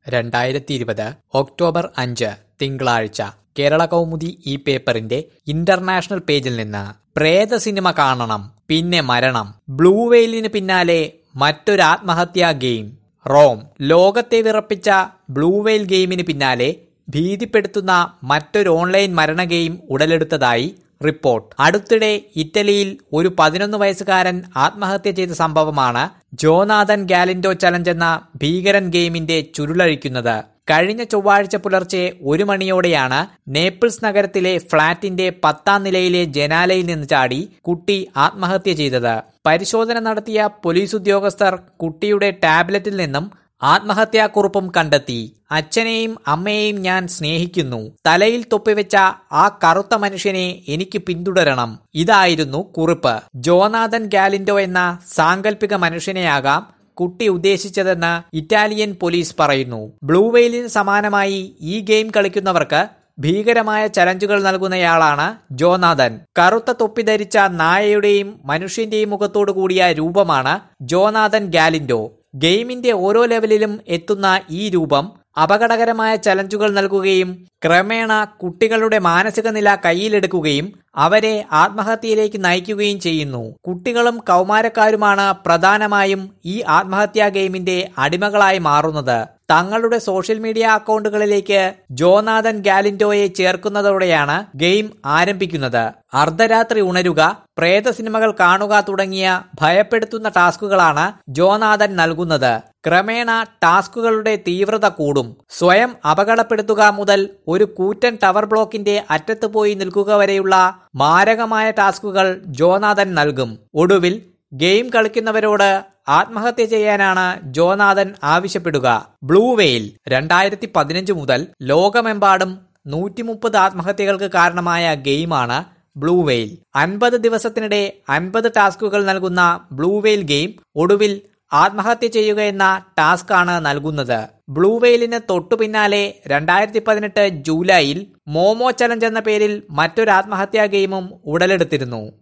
രണ്ടായിരത്തി ഇരുപത് ഒക്ടോബർ അഞ്ച് തിങ്കളാഴ്ച കേരള കൗമുദി ഈ പേപ്പറിന്റെ ഇന്റർനാഷണൽ പേജിൽ നിന്ന് പ്രേത സിനിമ കാണണം പിന്നെ മരണം ബ്ലൂ വെയിലിന് പിന്നാലെ മറ്റൊരു ആത്മഹത്യാ ഗെയിം റോം ലോകത്തെ വിറപ്പിച്ച ബ്ലൂ വെയിൽ ഗെയിമിന് പിന്നാലെ ഭീതിപ്പെടുത്തുന്ന മറ്റൊരു ഓൺലൈൻ മരണ ഗെയിം ഉടലെടുത്തതായി റിപ്പോർട്ട് അടുത്തിടെ ഇറ്റലിയിൽ ഒരു പതിനൊന്ന് വയസ്സുകാരൻ ആത്മഹത്യ ചെയ്ത സംഭവമാണ് ജോനാഥൻ ഗാലിൻഡോ ചലഞ്ച് എന്ന ഭീകരൻ ഗെയിമിന്റെ ചുരുളഴിക്കുന്നത് കഴിഞ്ഞ ചൊവ്വാഴ്ച പുലർച്ചെ ഒരു മണിയോടെയാണ് നേപ്പിൾസ് നഗരത്തിലെ ഫ്ളാറ്റിന്റെ പത്താം നിലയിലെ ജനാലയിൽ നിന്ന് ചാടി കുട്ടി ആത്മഹത്യ ചെയ്തത് പരിശോധന നടത്തിയ പോലീസ് ഉദ്യോഗസ്ഥർ കുട്ടിയുടെ ടാബ്ലറ്റിൽ നിന്നും ആത്മഹത്യാക്കുറിപ്പും കണ്ടെത്തി അച്ഛനെയും അമ്മയെയും ഞാൻ സ്നേഹിക്കുന്നു തലയിൽ തൊപ്പിവെച്ച ആ കറുത്ത മനുഷ്യനെ എനിക്ക് പിന്തുടരണം ഇതായിരുന്നു കുറിപ്പ് ജോനാഥൻ ഗാലിൻഡോ എന്ന സാങ്കല്പിക മനുഷ്യനെയാകാം കുട്ടി ഉദ്ദേശിച്ചതെന്ന് ഇറ്റാലിയൻ പോലീസ് പറയുന്നു ബ്ലൂ വെയിലിന് സമാനമായി ഈ ഗെയിം കളിക്കുന്നവർക്ക് ഭീകരമായ ചലഞ്ചുകൾ നൽകുന്നയാളാണ് ജോനാഥൻ കറുത്ത തൊപ്പി ധരിച്ച നായയുടെയും മനുഷ്യന്റെയും മുഖത്തോടു കൂടിയ രൂപമാണ് ജോനാഥൻ ഗാലിൻഡോ ഗെയിമിന്റെ ഓരോ ലെവലിലും എത്തുന്ന ഈ രൂപം അപകടകരമായ ചലഞ്ചുകൾ നൽകുകയും ക്രമേണ കുട്ടികളുടെ മാനസിക നില കയ്യിലെടുക്കുകയും അവരെ ആത്മഹത്യയിലേക്ക് നയിക്കുകയും ചെയ്യുന്നു കുട്ടികളും കൗമാരക്കാരുമാണ് പ്രധാനമായും ഈ ആത്മഹത്യാ ഗെയിമിന്റെ അടിമകളായി മാറുന്നത് തങ്ങളുടെ സോഷ്യൽ മീഡിയ അക്കൗണ്ടുകളിലേക്ക് ജോനാഥൻ ഗാലിൻഡോയെ ചേർക്കുന്നതോടെയാണ് ഗെയിം ആരംഭിക്കുന്നത് അർദ്ധരാത്രി ഉണരുക പ്രേത സിനിമകൾ കാണുക തുടങ്ങിയ ഭയപ്പെടുത്തുന്ന ടാസ്കുകളാണ് ജോനാഥൻ നൽകുന്നത് ക്രമേണ ടാസ്കുകളുടെ തീവ്രത കൂടും സ്വയം അപകടപ്പെടുത്തുക മുതൽ ഒരു കൂറ്റൻ ടവർ ബ്ലോക്കിന്റെ അറ്റത്ത് പോയി നിൽക്കുക വരെയുള്ള മാരകമായ ടാസ്കുകൾ ജോനാഥൻ നൽകും ഒടുവിൽ ഗെയിം കളിക്കുന്നവരോട് ആത്മഹത്യ ചെയ്യാനാണ് ജോനാഥൻ ആവശ്യപ്പെടുക ബ്ലൂ വെയിൽ രണ്ടായിരത്തി പതിനഞ്ച് മുതൽ ലോകമെമ്പാടും നൂറ്റി മുപ്പത് ആത്മഹത്യകൾക്ക് കാരണമായ ഗെയിമാണ് ബ്ലൂ വെയിൽ അൻപത് ദിവസത്തിനിടെ അൻപത് ടാസ്കുകൾ നൽകുന്ന ബ്ലൂ വെയിൽ ഗെയിം ഒടുവിൽ ആത്മഹത്യ ചെയ്യുക എന്ന ടാസ്ക് ആണ് നൽകുന്നത് ബ്ലൂ വെയിലിന് തൊട്ടു പിന്നാലെ രണ്ടായിരത്തി പതിനെട്ട് ജൂലൈയിൽ മോമോ ചലഞ്ച് എന്ന പേരിൽ മറ്റൊരു ആത്മഹത്യാ ഗെയിമും ഉടലെടുത്തിരുന്നു